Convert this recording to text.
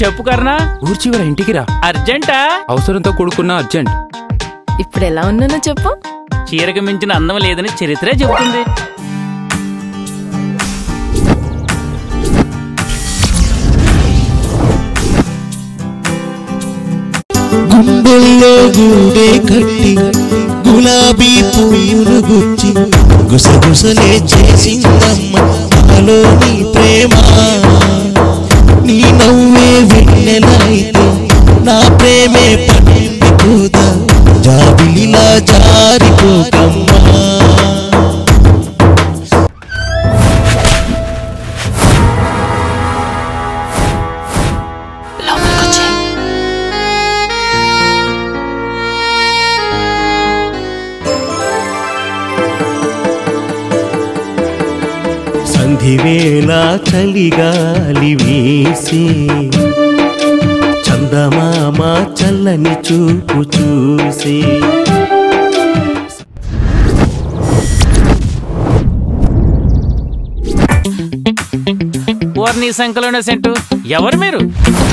చెప్పు కర్ణా ఊరి చివర ఇంటికి రా అర్జెంటా అవసరంతో కూడుకున్న అర్జెంట్ ఇప్పుడు ఎలా ఉన్నానో చెప్పు చీరకు మించిన అందం లేదని చరిత్రే చెబుతుంది గుండెల్లో గూడే కట్టి గులాబీ పువ్వులు గుచ్చి గుసగుసలే చేసిందమ్మ నాలో నీ ప్రేమ నీ నవ్వే వెన్నెలైతే నా ప్రేమే పండిపోదా జాబిలిలా జారిపోకమ్మా సంధివేళ చలిగాలి వేసి చందమామ చల్లని చూపు చూసి ఓర్ని సంకలోనే సెంటు ఎవరు మీరు